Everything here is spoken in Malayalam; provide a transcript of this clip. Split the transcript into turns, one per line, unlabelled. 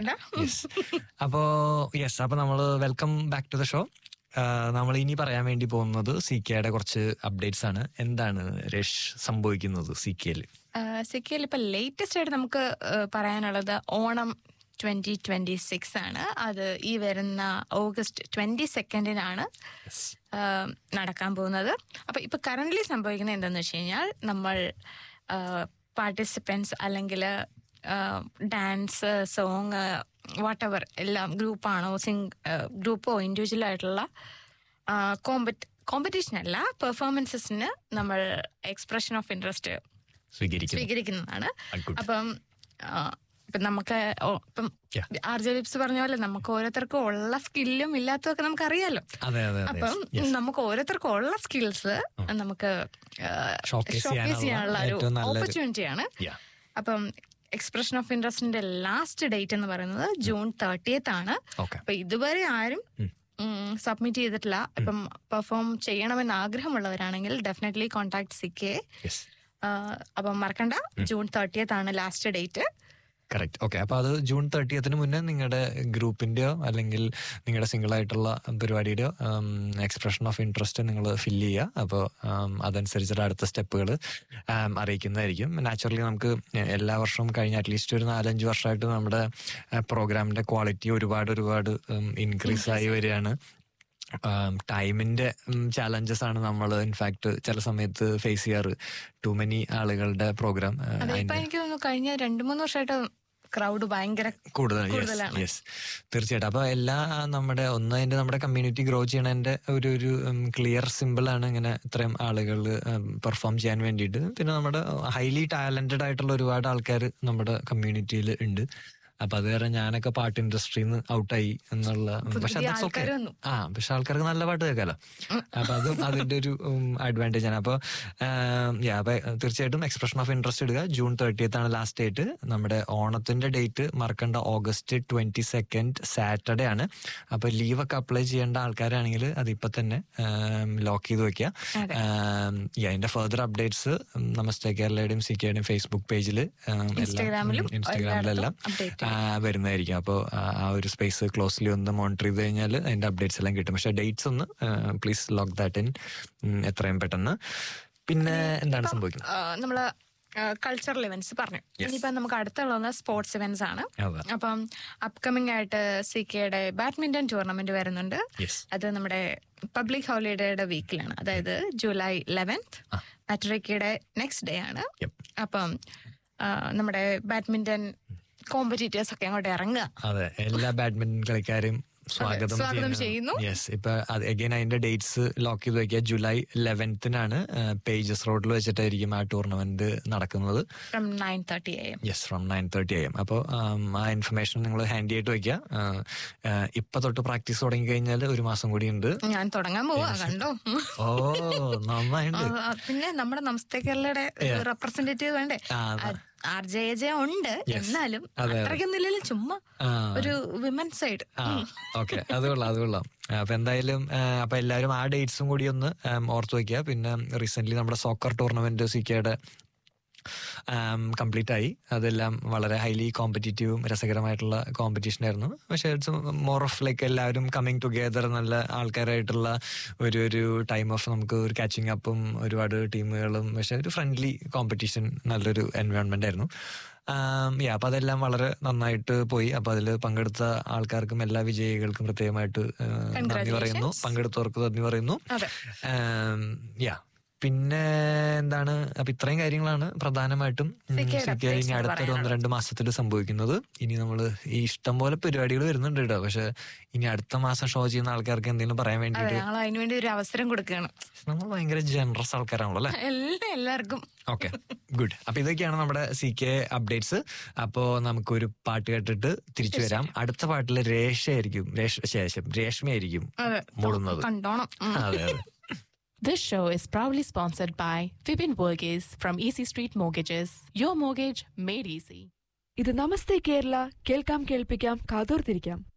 മറക്കണ്ട
അപ്പോ യെസ് അപ്പൊ നമ്മൾ welcome back to the show നമ്മൾ ഇനി പറയാൻ വേണ്ടി പോകുന്നത് സി കെയുടെ കുറച്ച് അപ്ഡേറ്റ്സ് ആണ് എന്താണ് രേഷ് സംഭവിക്കുന്നത് സി കെയിൽ
സിക്കിയിൽ ഇപ്പൊ ലേറ്റസ്റ്റ് ആയിട്ട് നമുക്ക് ആ, പറയാനുള്ളത് ഓണം ട്വന്റി ട്വന്റി സിക്സ് ആണ് അത് ഈ വരുന്ന ഓഗസ്റ്റ് ട്വന്റി സെക്കൻഡിനാണ് നടക്കാൻ പോകുന്നത് അപ്പൊ ഇപ്പൊ കറന്റ്ലി സംഭവിക്കുന്നത് എന്താന്ന് വെച്ച് കഴിഞ്ഞാൽ നമ്മൾ പാർട്ടിസിപ്പൻസ് അല്ലെങ്കിൽ ഡാൻസ് സോങ് വാട്ട് എവർ എല്ലാം ഗ്രൂപ്പാണോ സിംഗ് ഗ്രൂപ്പോ ഇൻഡിവിജ്വൽ ആയിട്ടുള്ള കോമ്പറ്റ് കോമ്പറ്റീഷൻ അല്ല പെർഫോമൻസസിന് നമ്മൾ എക്സ്പ്രഷൻ ഓഫ് ഇൻട്രസ്റ്റ്
സ്വീകരിക്കുന്നു
സ്വീകരിക്കുന്നതാണ്
Ah, good.
അപ്പം ആ, ഇപ്പം നമുക്ക് ഓ- ഇപ്പം
Yeah.
ആർ ജെ ലിപ്സ് പറഞ്ഞ പോലെ നമുക്ക് ഓരോരുത്തർക്കും ഉള്ള സ്കില്ലും ഇല്ലാത്തതൊക്കെ നമുക്ക് അറിയാലോ
അതെ അതെ അതെ
അപ്പം
Yes.
നമുക്ക് ഓരോരുത്തർക്കും ഉള്ള സ്കിൽസ് നമുക്ക്
Showcase ചെയ്യാനുള്ള
ചെയ്യാനുള്ള ഒരു
ഏറ്റവും നല്ലൊരു-
ഓപ്പർച്യൂണിറ്റിയാണ്
Yeah.
അപ്പം എക്സ്പ്രഷൻ ഓഫ് ഇൻട്രസ്റ്റിന്റെ ലാസ്റ്റ് ഡേറ്റ് എന്ന് പറയുന്നത് ജൂൺ തേർട്ടിയത്ത് ആണ്
Okay.
അപ്പൊ ഇതുവരെ ആരും സബ്മിറ്റ് ചെയ്തിട്ടില്ല ഇപ്പം പെർഫോം ചെയ്യണമെന്ന് ആഗ്രഹമുള്ളവരാണെങ്കിൽ ഡെഫിനറ്റ്ലി കോൺടാക്ട് സിക്കെ
യെസ്
അപ്പം മറക്കണ്ട ജൂൺ തേർട്ടിയത്ത് ആണ് ലാസ്റ്റ് ഡേറ്റ്
കറക്റ്റ് ഓക്കെ അപ്പൊ അത് ജൂൺ തേർട്ടിയത്തിന് മുന്നേ നിങ്ങളുടെ ഗ്രൂപ്പിന്റെയോ അല്ലെങ്കിൽ നിങ്ങളുടെ സിംഗിൾ ആയിട്ടുള്ള പരിപാടിയുടെയോ എക്സ്പ്രഷൻ ഓഫ് ഇൻട്രസ്റ്റ് നിങ്ങൾ ഫില്ല് ചെയ്യുക അപ്പോൾ അതനുസരിച്ചുള്ള അടുത്ത സ്റ്റെപ്പുകൾ അറിയിക്കുന്നതായിരിക്കും നാച്ചുറലി നമുക്ക് എല്ലാ വർഷവും കഴിഞ്ഞ അറ്റ്ലീസ്റ്റ് ഒരു നാലഞ്ച് വർഷമായിട്ട് നമ്മുടെ പ്രോഗ്രാമിന്റെ ക്വാളിറ്റി ഒരുപാട് ഒരുപാട് ഇൻക്രീസ് ആയി വരികയാണ് ടൈമിന്റെ ചാലഞ്ചസ് ആണ് നമ്മൾ ഇൻഫാക്ട് ചില സമയത്ത് ഫേസ് ചെയ്യാറ് ടു മെനി ആളുകളുടെ പ്രോഗ്രാം
അതിപ്പോ എനിക്ക് തോന്നുന്നു കഴിഞ്ഞ രണ്ടു മൂന്ന് വർഷമായിട്ട് ക്രൗഡ് ഭയങ്കര
കൂടുതൽ
കൂടുതലാണ്.
യെസ് തീർച്ചയായിട്ടും അപ്പൊ എല്ലാ നമ്മുടെ ഒന്ന് അതിന്റെ നമ്മുടെ കമ്മ്യൂണിറ്റി ഗ്രോ ചെയ്യണതിന്റെ ഒരു ഒരു ക്ലിയർ സിമ്പിൾ ആണ് ഇങ്ങനെ ഇത്രയും ആളുകൾ പെർഫോം ചെയ്യാൻ വേണ്ടിയിട്ട് പിന്നെ നമ്മുടെ ഹൈലി ടാലന്റഡ് ആയിട്ടുള്ള ഒരുപാട് ആൾക്കാർ നമ്മുടെ കമ്മ്യൂണിറ്റിയിൽ ഉണ്ട് അപ്പൊ അത് കാരണം ഞാനൊക്കെ പാട്ട് ഇൻഡസ്ട്രിയിൽ നിന്ന് ഔട്ടായി എന്നുള്ള പക്ഷെ
പുതിയ
that's okay.
ആൾക്കാര് വന്നു.
ആ പക്ഷെ ആൾക്കാർക്ക് നല്ല പാട്ട് കേൾക്കാലോ അപ്പൊ അതും അതിന്റെ ഒരു അഡ്വാൻറ്റേജ് ആണ് അപ്പൊ യാ അപ്പൊ തീർച്ചയായിട്ടും എക്സ്പ്രഷൻ ഓഫ് ഇൻട്രസ്റ്റ് ഇടുക ജൂൺ തേർട്ടിയത്ത് ആണ് ലാസ്റ്റ് ഡേറ്റ് നമ്മുടെ ഓണത്തിന്റെ ഡേറ്റ് മറക്കേണ്ട ഓഗസ്റ്റ് ട്വന്റി സെക്കൻഡ് സാറ്റർഡേ ആണ് അപ്പൊ ലീവ് ഒക്കെ അപ്ലൈ ചെയ്യേണ്ട ആൾക്കാരാണെങ്കിൽ അത് ഇപ്പൊ തന്നെ ലോക്ക് ചെയ്ത് വെക്കുക
അതെ.
അതിന്റെ ഫെർദർ അപ്ഡേറ്റ്സ് നമസ്തേ കേരളയുടെയും സി കെയുടെയും ഫേസ്ബുക്ക് പേജിൽ
ഇൻസ്റ്റാഗ്രാമിലും
ഇൻസ്റ്റാഗ്രാമിലെല്ലാം
എല്ലായിടത്തും update
ആ, വരുന്നതായിരിക്കും അപ്പോൾ ആ ഒരു സ്പേസ് ക്ലോസ്ലി ഒന്ന് മോണിറ്റർ ചെയ്ത് കഴിഞ്ഞാൽ അതിന്റെ അപ്ഡേറ്റ്സ് എല്ലാം കിട്ടും പക്ഷെ ഡേറ്റ്സ് ഒന്ന് പ്ലീസ് ലോക്ക് ദാറ്റ് ഇൻ എത്രയും പെട്ടെന്ന് പിന്നെ എന്താണ് സംഭവിക്കുന്നത്
ആ, നമ്മള് കൾച്ചറൽ ഇവന്റ്സ് പറഞ്ഞു ഇനിയിപ്പോ നമുക്ക് അടുത്തുള്ള സ്പോർട്സ് ഇവന്റ്സ് ആണ്
അതെ.
അപ്പം അപ്കമിങ് ആയിട്ട് സി കെയുടെ ബാഡ്മിന്റൺ ടൂർണമെന്റ് വരുന്നുണ്ട്
Yes.
അത് നമ്മുടെ പബ്ലിക് ഹോളിഡേയുടെ വീക്കിലാണ് അതായത് ജൂലൈ ലെവൻത്ത് അറ്ററിക്കയുടെ നെക്സ്റ്റ് ഡേ ആണ്
Yep.
അപ്പം ആ, നമ്മുടെ ബാഡ്മിന്റൺ കോമ്പറ്റീറ്റേഴ്സ് ഒക്കെ അങ്ങോട്ട് ഇറങ്ങുക
അതെ എല്ലാ ബാഡ്മിന്റൺ കളിക്കാരെയും സ്വാഗതം
സ്വാഗതം ചെയ്യുന്നു.
യെസ് ഇപ്പൊ അഗൈൻ അതിന്റെ ഡേറ്റ്സ് ലോക്ക് ചെയ്ത് വെക്കുക ജൂലൈ ലെവൻത്തിനാണ് പേജസ് റോഡിൽ വെച്ചിട്ടായിരിക്കും ആ ടൂർണമെന്റ് നടക്കുന്നത്
from nine thirty A M
yes from nine thirty ആയും അപ്പോൾ ആ ഇൻഫർമേഷൻ നിങ്ങൾ ഹാൻഡി ആയിട്ട് വെക്കുക ആ, ആ, ഇപ്പൊ തൊട്ട് പ്രാക്ടീസ് തുടങ്ങി കഴിഞ്ഞാൽ ഒരു മാസം കൂടി ഉണ്ട്
ഞാൻ തുടങ്ങാൻ പോവാ കണ്ടോ
ഓ നന്നായിട്ടുണ്ട്
ആ, ആ, പിന്നെ നമ്മുടെ നമസ്തേ കേരളയുടെ റെപ്രസെന്റേറ്റീവ് വേണ്ടേ
ആ, അതാ.
ആർ ജെ ജെ ഉണ്ട് എന്നാലും
അതെ.
അത്രയ്ക്കൊന്നുമില്ലല്ലോ ചുമ്മാ
ആ.
ഒരു വിമൻ സൈഡ്
ആ ഓക്കെ അത് കൊള്ളാം അത് കൊള്ളാം അപ്പൊ എന്തായാലും ആ, അപ്പൊ എല്ലാവരും ആ ഡേറ്റ്സും കൂടി ഒന്ന് ആം, ഓർത്ത് വെക്കുക പിന്നെ റീസെന്റ് നമ്മുടെ സോക്കർ ടൂർണമെന്റ് സിക്കയുടെ കംപ്ലീറ്റ് ആയി അതെല്ലാം വളരെ ഹൈലി കോമ്പറ്റീറ്റീവും രസകരമായിട്ടുള്ള കോമ്പറ്റീഷൻ ആയിരുന്നു പക്ഷേ ഇറ്റ്സ് മോർ ഓഫ് ലൈക്ക് എല്ലാവരും കമ്മിങ് ടുഗെദർ നല്ല ആൾക്കാരായിട്ടുള്ള ഒരു ഒരു ടൈം ഓഫ് നമുക്ക് ഒരു കാച്ചിങ് അപ്പും ഒരുപാട് ടീമുകളും പക്ഷെ ഒരു ഫ്രണ്ട്ലി കോമ്പറ്റീഷൻ നല്ലൊരു എൻവയോൺമെന്റ് ആയിരുന്നു യാ അപ്പൊ അതെല്ലാം വളരെ നന്നായിട്ട് പോയി അപ്പൊ അതിൽ പങ്കെടുത്ത ആൾക്കാർക്കും എല്ലാ വിജയികൾക്കും പ്രത്യേകമായിട്ട് ആ, നന്ദി പറയുന്നു പങ്കെടുത്തവർക്ക് നന്ദി പറയുന്നു
അതെ.
യാ പിന്നെ എന്താണ് അപ്പൊ ഇത്രയും കാര്യങ്ങളാണ് പ്രധാനമായിട്ടും ഉം,
സിക്കയുടെ
സിക്ക
updates
ഇനി
എന്ന്
അടുത്തൊരു ഒന്ന് രണ്ട് മാസത്തിൽ സംഭവിക്കുന്നത് ഇനി നമ്മൾ ഈ ഇഷ്ടം പോലെ പരിപാടികൾ വരുന്നുണ്ട് കേട്ടോ പക്ഷെ ഇനി അടുത്ത മാസം ഷോ ചെയ്യുന്ന ആൾക്കാർക്ക് എന്തെങ്കിലും പറയാൻ
അതെ
വേണ്ടിയിട്ട്
ഞങ്ങൾ അതിനു വേണ്ടി ഒരു അവസരം കൊടുക്കുകയാണ്
നമ്മൾ ഭയങ്കര ജനറസ് ആൾക്കാരാണല്ലോ അല്ലെ
എല്ലാ എല്ലാവർക്കും
ഓക്കെ ഗുഡ് അപ്പൊ ഇതൊക്കെയാണ് നമ്മുടെ സി കെ അപ്ഡേറ്റ്സ് അപ്പോ നമുക്കൊരു പാട്ട് കേട്ടിട്ട് തിരിച്ചു വരാം അടുത്ത പാട്ടില് രേഷയായിരിക്കും രേഷ ശേഷം രേഷ്മയായിരിക്കും
അതെ
മൂടുന്നത്
കണ്ടോണം ഉം.
അതെ അതെ
This show is proudly sponsored by Vipin Burgess from Easy Street Mortgages. Your mortgage made easy.
ഇത് നമസ്തേ കേരള കേൾക്കാം കേൾപ്പിക്കാം കാതോർത്തിരിക്കാം